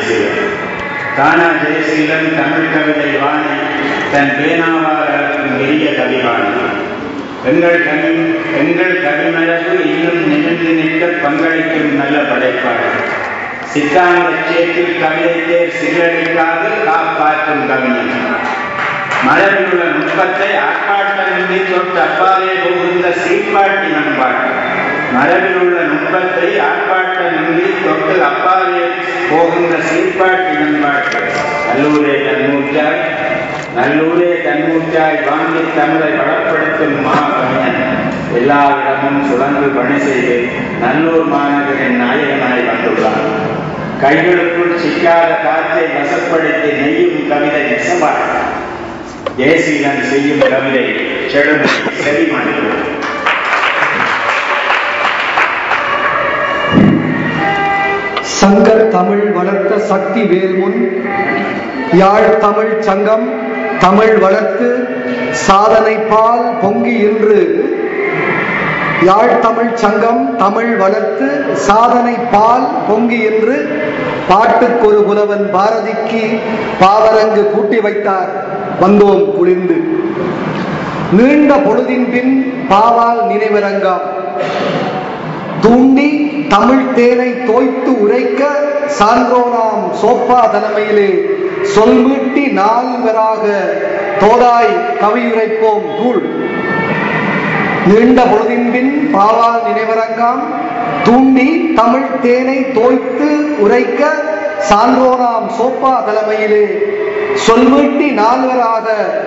ஜெயசீலன் தானா ஜெயசீலன் தமிழ் கவிதை வாணி தன் பேனாவாளருக்கும் எரிய கவிவாணி எங்கள் கவி எங்கள் கவிமரபு இன்னும் நிமிர்ந்து நிற்க பங்களிக்கும் நல்ல படைப்பாளர் சித்தாந்த சேற்றில் கவிதை தேர் சில்லடிக்காது காப்பாற்றும் கவிஞன் மலரில் உள்ள நுட்பத்தை ஆட்பாட்டமின்றி தொட்டு அப்பாலே போகின்ற சீர்பாட்டி நண்பாட்டு மரபில் உள்ள நுட்பத்தை ஆட்பாட்டமின்றி தொட்டு அப்பாலே போகின்ற சீர்பாட்டி நண்பாட்டு நல்லூரே தன்மூச்சாய் நல்லூரே தன்மூச்சாய் வாங்கி தமிழை வளப்படுத்தும் மா கவிஞன் எல்லா இடமும் சுழன்று பணி செய்து நல்லூர் மாநகரின் நாயகனாய் வந்துள்ளார் கைகளுக்குள் சிக்காத காற்றை வசப்படுத்தி நெய்யும் கவிதை நெசவாள் ஜெயசீலன் செய்யும் கவிதை செழுமை செவிமணிக்கும் சங்கர் தமிழ் வளர்த்த சக்தி வேல்முன் யாழ் தமிழ் சங்கம் தமிழ் வளர்த்து சாதனை பால் பொங்கி இன்று யாழ் தமிழ் சங்கம் தமிழ் வளர்த்து சாதனை பால் பொங்கி என்று பாட்டுக்கொரு புலவன் பாரதிக்கு பாவரங்கு கூட்டி வைத்தார் வந்தோம் குளிர்ந்து நீண்ட பொழுதின் பின் பாவால் நினைவிறங்காம் தூண்டி தமிழ் தேனை தோய்த்து உரைக்க சான்றோனாம் சோப்பா தலைமையிலே சொல்மீட்டி நால்வராக தோதாய் கவியுரைப்போம் தூள் நீண்ட பொழுதின் பின் பாவால் நினைவரங்காம் தூண்டி தமிழ் தேனை தோய்த்து உரைக்க சான்றோனாம் சோப்பா தலைமையிலே சொல்மீட்டி நால்வராக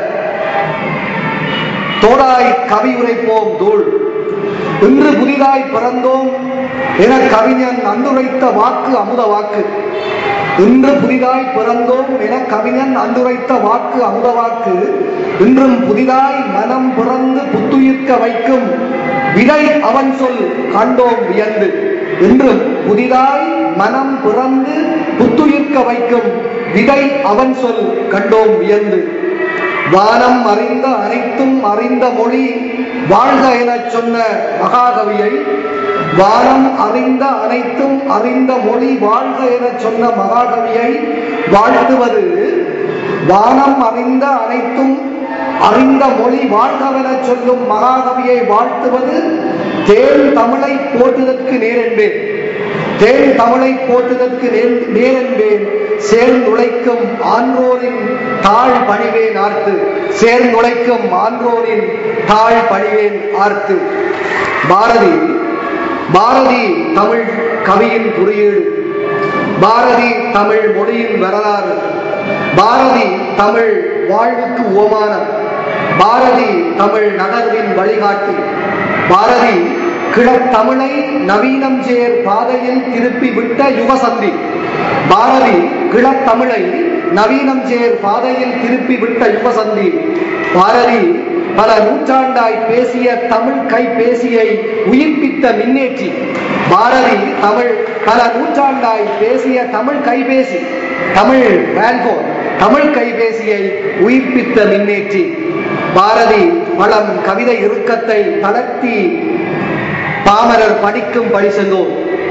தோடாய் கவி உரைப்போம் தூள் இன்று புதிதாய் பிறந்தோம் என கவிஞன் அந்துரைத்த வாக்கு அமுத வாக்கு இன்று புதிதாய் பிறந்தோம் என கவிஞன் அந்துரைத்த வாக்கு அமுத வாக்கு இன்றும் புதிதாய் மனம் பிறந்து புத்துயிர்க்க வைக்கும் விடை அவன் சொல் கண்டோம் வியந்து இன்றும் புதிதாய் மனம் பிறந்து புத்துயிர்க்க வைக்கும் விடை அவன் சொல் கண்டோம் வியந்து வானம் அறிந்த அனைத்தும் அறிந்த மொழி வாழ்க எனச் சொன்ன மகாகவியை வானம் அறிந்த அனைத்தும் அறிந்த மொழி வாழ்க எனச் சொன்ன மகாகவியை வாழ்த்துவது வானம் அறிந்த அனைத்தும் அறிந்த மொழி வாழ்கவெனச் சொல்லும் மகாகவியை வாழ்த்துவது தேன் தமிழை போற்றுதற்கு நேரென்பேன் தேன் தமிழை போற்றுதற்கு நேர் நேரென்பேன் சேர்ந்துழைக்கும் ஆன்றோரின் தாழ் பணிவேன் ஆர்த்து சேர்ந்துழைக்கும் ஆன்றோரின் தாழ் பணிவேன் ஆர்த்து பாரதி பாரதி தமிழ் கவியின் குறியீடு பாரதி தமிழ் மொழியின் வரலாறு பாரதி தமிழ் வாழ்வுக்கு உவமானம் பாரதி தமிழ் நகர்வின் வழிகாட்டி பாரதி கிழத்தமிழை நவீனம் சேர் பாதையில் திருப்பி விட்ட யுகசந்தி பாரதி கிழத்தமிழை நவீனம் சேர் பாதையில் திருப்பி விட்ட யுகசந்தி பாரதி பல நூற்றாண்டாய் பேசிய தமிழ் கைபேசியை உயிர்ப்பித்த மின்னேற்றி பாரதி தமிழ் பல நூற்றாண்டாய் பேசிய தமிழ் கைபேசி தமிழ் வேல்போன் தமிழ் கைபேசியை உயிர்ப்பித்த மின்னேற்றி பாரதி பழம் கவிதை இறுக்கத்தை தளர்த்தி பாமரர் படிக்கும் படி சென்றோம்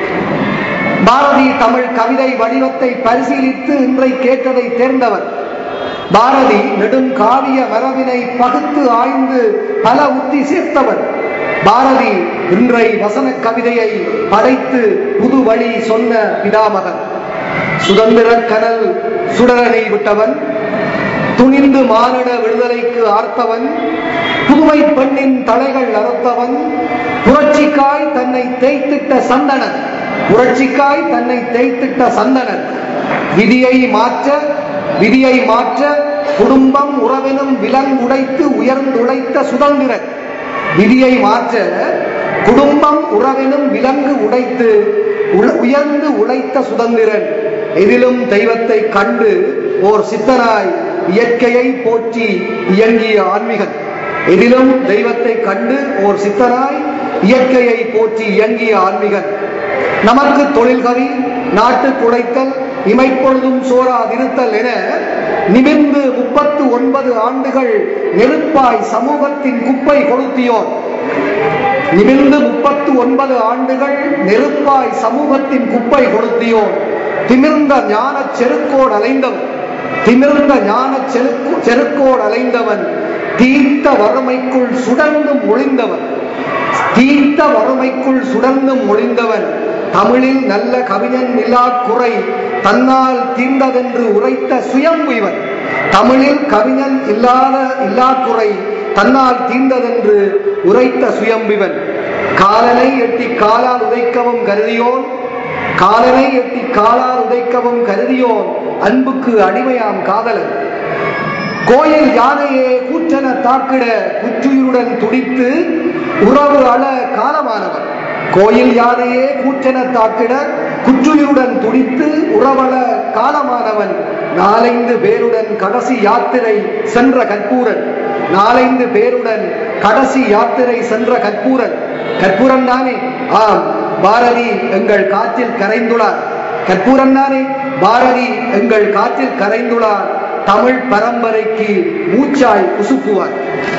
பாரதி தமிழ் கவிதை வடிவத்தை பரிசீலித்து இன்றை கேட்டதை தேர்ந்தவர் பாரதி நெடும் காவிய மரபினை பகுத்து ஆய்ந்து பல உத்தி சேர்த்தவர் பாரதி இன்றை வசன கவிதையை படைத்து புது வழி சொன்ன பிதாமகன் சுதந்திர கனல் சுடரனை விட்டவன் துணிந்து மானிட விடுதலைக்கு ஆர்த்தவன் புதுமை பெண்ணின் தலைகள் அறுத்தவன் புரட்சிக்காய் தன்னை தேய்த்திட்ட சந்தனன் புரட்சிக்காய் தன்னை தேய்த்திட்ட சந்தனன் விதியை மாற்ற விதியை மாற்ற குடும்பம் உறவெனும் விலங்குடைத்து உயர்ந்துழைத்த சுதந்திரன் விதியை மாற்ற குடும்பம் உறவெனும் விலங்கு உடைத்து உல- உயர்ந்து உழைத்த சுதந்திரன் எதிலும் தெய்வத்தை கண்டு ஓர் சித்தனாய் இயற்கையை போற்றி இயங்கிய ஆன்மீகன் எதிலும் தெய்வத்தை கண்டு ஓர் சித்தனாய் இயற்கையை போற்றி இயங்கிய ஆன்மீகன் நமக்கு தொழில்கவி நாட்டு குடைத்தல் இமைப்பொழுதும் சோராதிருத்தல் என நிமிர்ந்து முப்பத்து ஒன்பது ஆண்டுகள் நெருப்பாய் சமூகத்தின் குப்பை கொளுத்தியோர் நிமிர்ந்து முப்பத்து ஒன்பது ஆண்டுகள் நெருப்பாய் சமூகத்தின் குப்பை கொளுத்தியோர் திமிர்ந்த ஞான செருக்கோடு அலைந்தவன் திமிர்ந்த ஞான செருக்கு செருக்கோடு அலைந்தவன் தீர்த்த வறுமைக்குள் சுடர்ந்தும் ஒளிந்தவன் தீர்த்த வறுமைக்குள் சுடர்ந்தும் ஒளிந்தவன் தமிழில் நல்ல கவிஞன் நிலா குறை தன்னால் தீர்ந்ததென்று உரைத்த சுயம்பு இவன் தமிழில் கவிஞன் இல்லாத இல்லா குறை தன்னால் தீர்ந்ததென்று உரைத்த சுயம்பிவன் காலனை எட்டி காலால் உதைக்கவும் கருதியோன் காலனை எட்டி காலால் உதைக்கவும் கருதியோன் அன்புக்கு அடிமையாம் காதலன் கோயில் யானையே கூற்றன தாக்கிட குற்றுயிருடன் துடித்து உறவு அழ காலமானவன் கோயில் யானையே கூற்றன தாக்கிட குற்றுயிருடன் துடித்து உறவள காலமானவன் நாலைந்து பேருடன் கடைசி யாத்திரை சென்ற கற்பூரன் நாலைந்து பேருடன் கடைசி யாத்திரை சென்ற கற்பூரன் கற்பூரன் தானே ஆம் பாரதி எங்கள் காற்றில் கரைந்துள்ளார் கற்பூரன் தானே பாரதி எங்கள் காற்றில் கரைந்துள்ளார் தமிழ் பரம்பரைக்கு மூச்சாய் உசுப்புவார்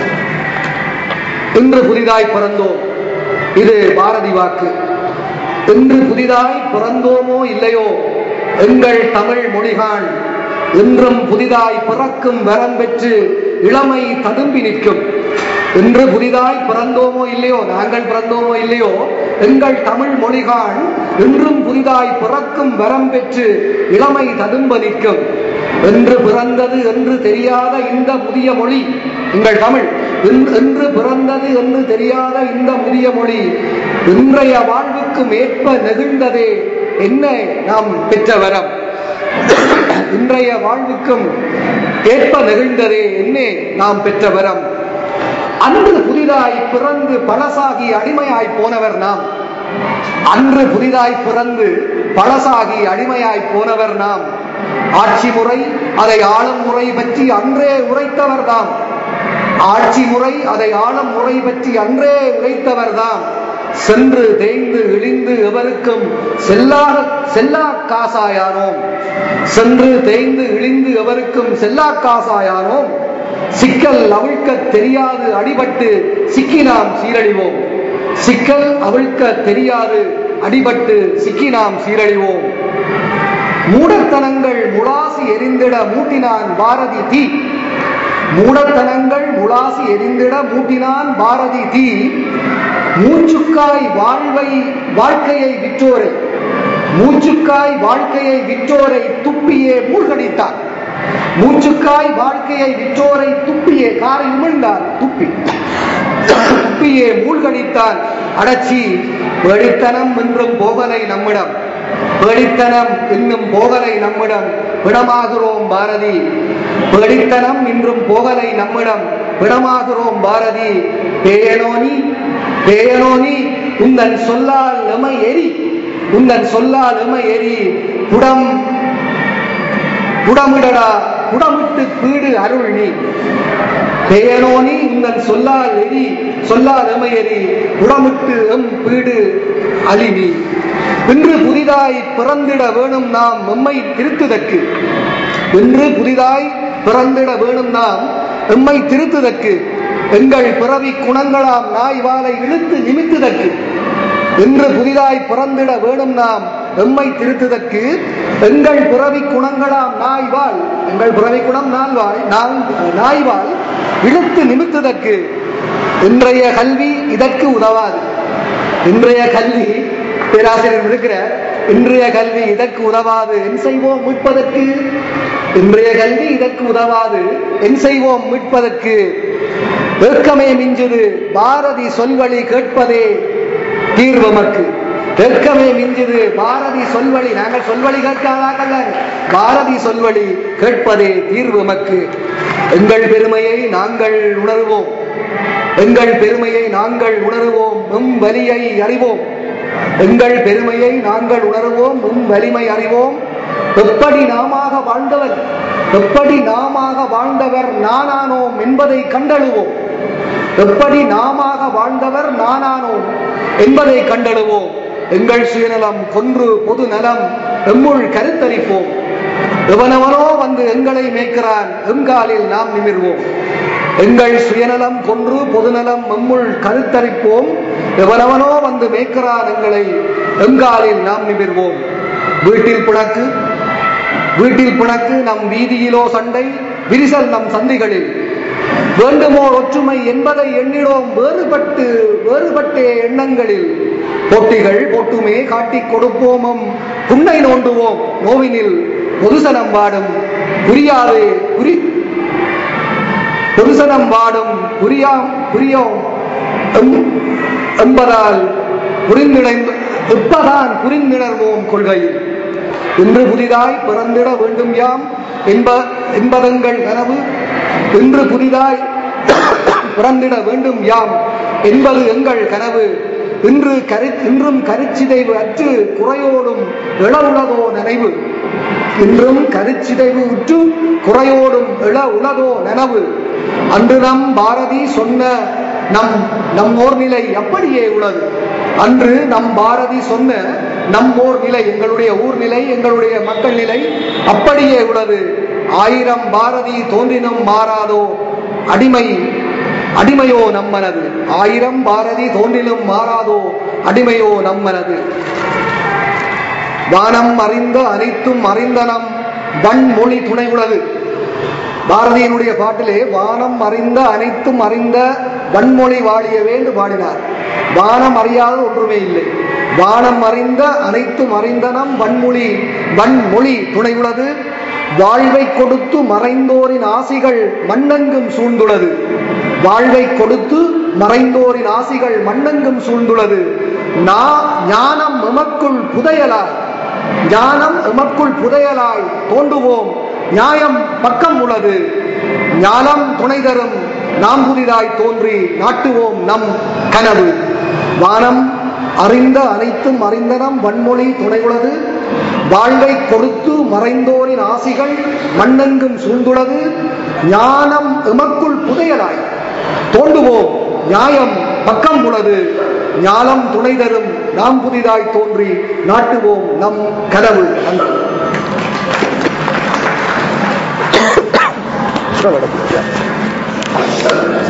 இன்று புதிதாய் பிறந்தோம் இது பாரதி வாக்கு இன்று புதிதாய் பிறந்தோமோ இல்லையோ எங்கள் தமிழ் மொழிகான் இன்றும் புதிதாய் பிறக்கும் வரம் பெற்று இளமை ததும்பி நிற்கும் இன்று புதிதாய் பிறந்தோமோ இல்லையோ நாங்கள் பிறந்தோமோ இல்லையோ எங்கள் தமிழ் மொழிகான் இன்றும் புதிதாய் பிறக்கும் வரம் பெற்று இளமை ததும்ப நிற்கும் என்று பிறந்தது என்று தெரியாத இந்த புதிய மொழி எங்கள் தமிழ் என்று பிறந்தது என்று தெரியாத இந்த புதிய மொழி இன்றைய வாழ்வுக்கு ஏற்ப நெகிழ்ந்ததே என்ன நாம் பெற்ற வரம் இன்றைய வாழ்வுக்கும் ஏற்ப நெகிழ்ந்ததே என்ன நாம் பெற்ற வரம் அன்று புதிதாய் பிறந்து பழசாகி அடிமையாய் போனவர் நாம் அன்று புதிதாய் பிறந்து பழசாகி அடிமையாய் போனவர் நாம் ஆட்சி முறை அதை ஆளும் முறை பற்றி அன்றே உரைத்தவர் தாம் ஆட்சி முறை அதை ஆளும் முறை பற்றி அன்றே உரைத்தவர் தாம் சென்று தேய்ந்து இழிந்து எவருக்கும் செல்லா செல்லா காசாயானோம் சென்று தேய்ந்து இழிந்து எவருக்கும் செல்லா காசாயானோம் சிக்கல் அவிழ்க்க தெரியாது அடிபட்டு சிக்கி நாம் சீரழிவோம் சிக்கல் அவிழ்க்க தெரியாது அடிபட்டு சிக்கி நாம் சீரழிவோம் மூடத்தனங்கள் முளாசி எரிந்திட மூட்டினான் பாரதி தீ மூடத்தனங்கள் முளாசி எரிந்திட மூட்டினான் பாரதி தீ மூச்சுக்காய் வாழ்வை வாழ்க்கையை விற்றோரை மூச்சுக்காய் வாழ்க்கையை விற்றோரை துப்பியே மூழ்கடித்தார் மூச்சுக்காய் வாழ்க்கையை விற்றோரை துப்பியே காரை உமிழ்ந்தார் துப்பி துப்பியே மூழ்கடித்தான் அடச்சி வெடித்தனம் என்றும் போகலை நம்மிடம் வெடித்தனம் இன்னும் போகலை நம்மிடம் விடமாகிறோம் பாரதி வெடித்தனம் இன்றும் போகலை நம்மிடம் விடமாகிறோம் பாரதி பேயனோனி பேயனோனி உந்தன் சொல்லால் எமை எரி உந்தன் சொல்லால் எமை எரி புடம் புடமிடடா புடமிட்டு பீடு அருள் நீ பேயனோனி உந்தன் சொல்லால் எரி சொல்லால் எமை எரி புடமிட்டு எம் பீடு அழிவி இன்று புதிதாய் பிறந்திட வேணும் நாம் எம்மை திருத்துதற்கு இன்று புதிதாய் பிறந்திட வேணும் நாம் எம்மை திருத்துதற்கு எங்கள் பிறவி குணங்களாம் நாய் வாழை இழுத்து நிமித்துதற்கு இன்று புதிதாய் பிறந்திட வேணும் நாம் எம்மை திருத்துதற்கு எங்கள் பிறவி குணங்களாம் நாய்வாள் எங்கள் பிறவி குணம் நால்வாள் நாய்வாள் இழுத்து நிமித்துதற்கு இன்றைய கல்வி இதற்கு உதவாது இன்றைய கல்வி பேராசிரியர் இருக்கிற இன்றைய கல்வி இதற்கு உதவாது என் செய்வோம் மீட்பதற்கு இன்றைய கல்வி இதற்கு உதவாது என் செய்வோம் மீட்பதற்கு வெட்கமே மிஞ்சுது பாரதி சொல்வழி கேட்பதே தீர்வமக்கு வெட்கமே மிஞ்சுது பாரதி சொல்வழி நாங்கள் சொல்வழி கேட்காதாக்கல்ல பாரதி சொல்வழி கேட்பதே தீர்வமக்கு எங்கள் பெருமையை நாங்கள் உணர்வோம் எங்கள் பெருமையை நாங்கள் உணர்வோம் எம் வலியை அறிவோம் எங்கள் பெருமையை நாங்கள் உணர்வோம் உம் வலிமை அறிவோம் எப்படி நாமாக வாழ்ந்தவர் எப்படி நாமாக வாழ்ந்தவர் நானானோம் என்பதை கண்டழுவோம் எப்படி நாமாக வாழ்ந்தவர் நானானோம் என்பதை கண்டழுவோம் எங்கள் சுயநலம் கொன்று பொது நலம் எம்முள் கருத்தரிப்போம் எவனவனோ வந்து எங்களை மேய்க்கிறான் எங்காலில் நாம் நிமிர்வோம் எங்கள் சுயநலம் கொன்று பொதுநலம் எம்முள் கருத்தரிப்போம் எவனவனோ வந்து மேய்க்கிறான் எங்களை எங்காலில் நாம் நிமிர்வோம் வீட்டில் பிணக்கு வீட்டில் பிணக்கு நம் வீதியிலோ சண்டை விரிசல் நம் சந்திகளில் வேண்டுமோ ஒற்றுமை என்பதை எண்ணிடோம் வேறுபட்டு வேறுபட்டே எண்ணங்களில் போட்டிகள் போட்டுமே காட்டிக் கொடுப்போமம் புண்ணை நோண்டுவோம் நோவினில் பொதுசனம் பாடும் புரியாது புரி பொதுசனம் பாடும் புரியாம் புரியோம் எம்- என்பதால் புரிந்திணைந்து எப்பதான் புரிந்திணர்வோம் கொள்கையில் இன்று புதிதாய் பிறந்திட வேண்டும் யாம் என்ப என்பதங்கள் கனவு இன்று புதிதாய் பிறந்திட வேண்டும் யாம் என்பது எங்கள் கனவு இன்று கரு இன்றும் கருச்சிதைவு அற்று குறையோடும் இளவுளதோ நினைவு இன்றும் கருச்சிதைவு உற்று குறையோடும் இள உலகோ நனவு அன்று நம் பாரதி சொன்ன நம் நம் ஓர் நிலை அப்படியே உள்ளது அன்று நம் பாரதி சொன்ன நம் ஓர் நிலை எங்களுடைய ஊர் நிலை எங்களுடைய மக்கள் நிலை அப்படியே உள்ளது ஆயிரம் பாரதி தோன்றினும் மாறாதோ அடிமை அடிமையோ நம்மனது ஆயிரம் பாரதி தோன்றிலும் மாறாதோ அடிமையோ நம்மனது வானம் அறிந்த அனைத்தும் அறிந்த நம் வன்மொழி துணை உலகு பாரதியினுடைய பாட்டிலே வானம் அறிந்த அனைத்தும் அறிந்த வன்மொழி வாழிய வேண்டு பாடினார் வானம் அறியாத ஒன்றுமே இல்லை வானம் அறிந்த அனைத்தும் அறிந்தனம் வன்மொழி வன்மொழி துணை உலது வாழ்வை கொடுத்து மறைந்தோரின் ஆசிகள் மண்ணெங்கும் சூழ்ந்துள்ளது வாழ்வை கொடுத்து மறைந்தோரின் ஆசிகள் மண்ணெங்கும் சூழ்ந்துள்ளது நா ஞானம் எமக்குள் புதையலாய் ஞானம் எமக்குள் புதையலாய் தோண்டுவோம் நியாயம் பக்கம் உள்ளது ஞானம் துணை தரும் நாம் புதிதாய் தோன்றி நாட்டுவோம் நம் கனவு வானம் அறிந்த அனைத்தும் அறிந்தனம் வன்மொழி துணை உள்ளது வாழ்வை கொடுத்து மறைந்தோரின் ஆசிகள் மண்ணெங்கும் சூழ்ந்துள்ளது ஞானம் எமக்குள் புதையலாய் தோண்டுவோம் நியாயம் பக்கம் உள்ளது ஞானம் துணை தரும் நாம் புதிதாய் தோன்றி நாட்டுவோம் நம் கனவு நன்றி Sure,